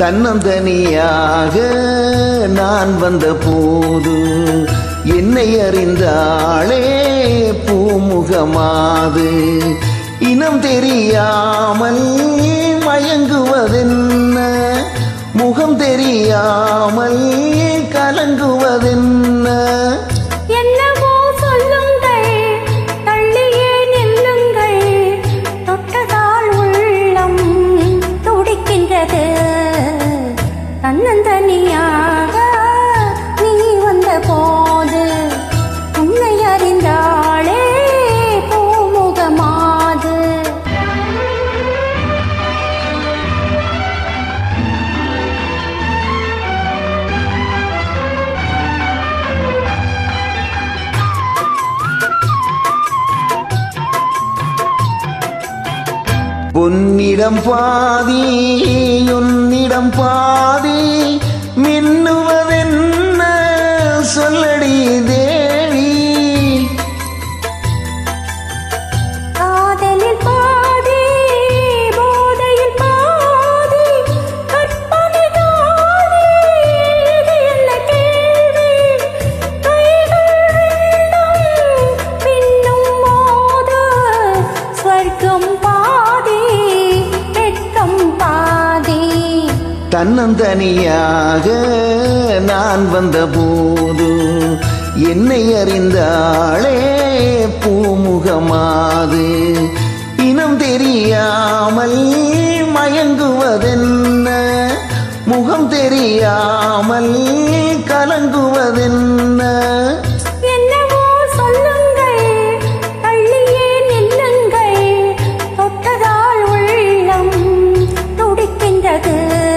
தன்னந்தனியாக நான் வந்த போது என்னை அறிந்தாளே பூமுகமாது இனம் தெரியாமல் மயங்குவதென்ன முகம் தெரியாமல் கலங்குவதென்ன என்னவோ சொல்லுங்கள் தள்ளியே நில்லுங்கள் தொட்டதால் உள்ளம் துடிக்கின்றது தன்னந்தனியாக நீ வந்த போது உன்னை அறிந்தாளே பூமுகமாது பொன்னிடம் பாதி உன்னிடம் பாதி மின்னுவதென்ன சொல்லடி தேவி காதலில் பாதி போதையில் பாதி கற்பனை தானே இது என்ன கேள்வி கைகள் ரெண்டும் பின்னும் மோது ஸ்வர்க்கம் பாதி வெட்கம் பாதி தன்னந்தனியாக நான் வந்த போது என்னை அறிந்தாளே பூமுகமாது இனம் தெரியாமல் மயங்குவதென்ன முகம் தெரியாமல் கலங்குவதென்ன என்னவோ சொல்லுங்கள் தள்ளியே நில்லுங்கள் தொட்டதால் உள்ளம் துடிக்கின்றது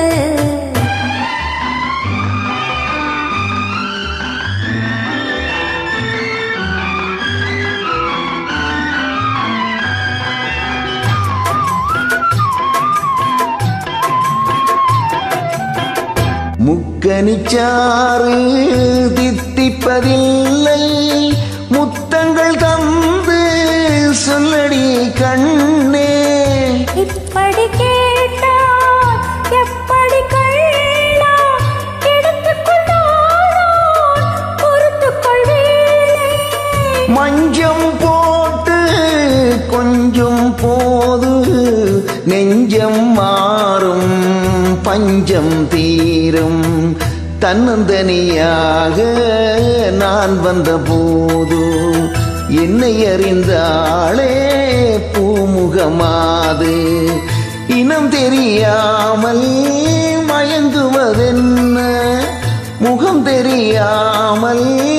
முக்கனிச்சாறு தித்திப்பதில்லை முத்தங்கள் தந்து சொல்லடி கண்ணே இப்படி கேட்டால் எப்படி கள்ளா எடுத்துக்கொண்டாலோ பொறுத்துக்கொள்வேனே மஞ்சம் போட்டு கொஞ்சம் போது நெஞ்சம் மாறும் பஞ்சம் தீரும் தன்னந்தனியாக நான் வந்த போது என்னை அறிந்தாளே பூமுகமாது இனம் தெரியாமல் மயங்குவதென்ன முகம் தெரியாமல்